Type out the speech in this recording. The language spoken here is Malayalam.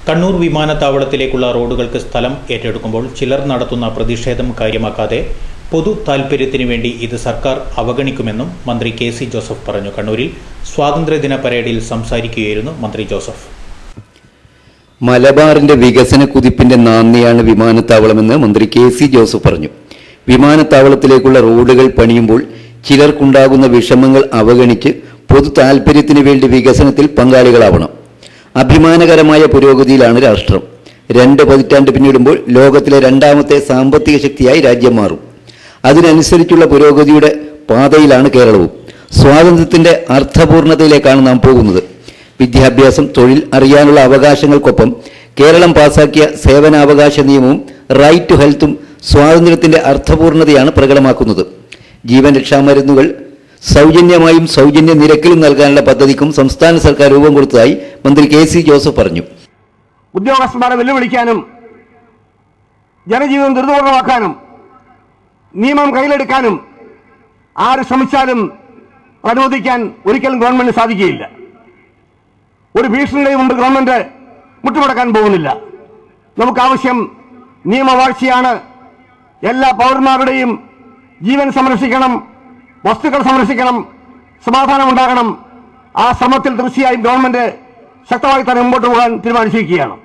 കണ്ണൂർ വിമാനത്താവളത്തിലേക്കുള്ള റോഡുകൾക്ക് സ്ഥലം ഏറ്റെടുക്കുമ്പോൾ ചിലർ നടത്തുന്ന പ്രതിഷേധം കാര്യമാക്കാതെ പൊതു താൽപര്യത്തിന് വേണ്ടി ഇത് സർക്കാർ അവഗണിക്കുമെന്നും മന്ത്രി കെ സി ജോസഫ് പറഞ്ഞു കണ്ണൂരിൽ സ്വാതന്ത്ര്യദിന പരേഡിൽ സംസാരിക്കുകയായിരുന്നു മന്ത്രി ജോസഫ് മലബാറിന്റെ വികസന കുതിപ്പിന്റെ നാന്ദിയാണ് വിമാനത്താവളമെന്ന് മന്ത്രി കെ സി ജോസഫ് പറഞ്ഞു വിമാനത്താവളത്തിലേക്കുള്ള റോഡുകൾ പണിയുമ്പോൾ ചിലർക്കുണ്ടാകുന്ന വിഷമങ്ങൾ അവഗണിച്ച് പൊതു താൽപര്യത്തിന് വേണ്ടി വികസനത്തിൽ പങ്കാളികളാവണം അഭിമാനകരമായ പുരോഗതിയിലാണ് രാഷ്ട്രം രണ്ട് പതിറ്റാണ്ട് പിന്നിടുമ്പോൾ ലോകത്തിലെ രണ്ടാമത്തെ സാമ്പത്തിക ശക്തിയായി രാജ്യം മാറും അതിനനുസരിച്ചുള്ള പുരോഗതിയുടെ പാതയിലാണ് കേരളവും സ്വാതന്ത്ര്യത്തിന്റെ അർത്ഥപൂർണതയിലേക്കാണ് നാം പോകുന്നത് വിദ്യാഭ്യാസം തൊഴിൽ അറിയാനുള്ള അവകാശങ്ങൾക്കൊപ്പം കേരളം പാസാക്കിയ സേവനാവകാശ നിയമവും റൈറ്റ് ടു ഹെൽത്തും സ്വാതന്ത്ര്യത്തിന്റെ അർത്ഥപൂർണതയാണ് പ്രകടമാക്കുന്നത് ജീവൻ രക്ഷാമരുന്നുകൾ സൗജന്യമായും സൗജന്യ നിരക്കിലും നൽകാനുള്ള പദ്ധതിക്കും സംസ്ഥാന സർക്കാർ രൂപം കൊടുത്തതായി മന്ത്രി കെ സി ജോസഫ് പറഞ്ഞു ഉദ്യോഗസ്ഥന്മാരെ വെല്ലുവിളിക്കാനും ജനജീവിതം ദുരിതപൂർണമാക്കാനും നിയമം കയ്യിലെടുക്കാനും ആര് ശ്രമിച്ചാലും അനുവദിക്കാൻ ഒരിക്കലും ഗവൺമെന്റിന് സാധിക്കുകയില്ല ഒരു ഭീഷണിയുടെ മുമ്പ് ഗവൺമെന്റ് മുട്ടുമടക്കാൻ പോകുന്നില്ല നമുക്ക് ആവശ്യം നിയമവാഴ്ചയാണ് എല്ലാ പൗരന്മാരുടെയും ജീവൻ സംരക്ഷിക്കണം വസ്തുക്കൾ സംരക്ഷിക്കണം സമാധാനം ഉണ്ടാകണം ആ ശ്രമത്തിൽ തീർച്ചയായും ഗവൺമെന്റ് ശക്തമായി തന്നെ മുമ്പോട്ട് പോകാൻ തീരുമാനിച്ചിരിക്കുകയാണ്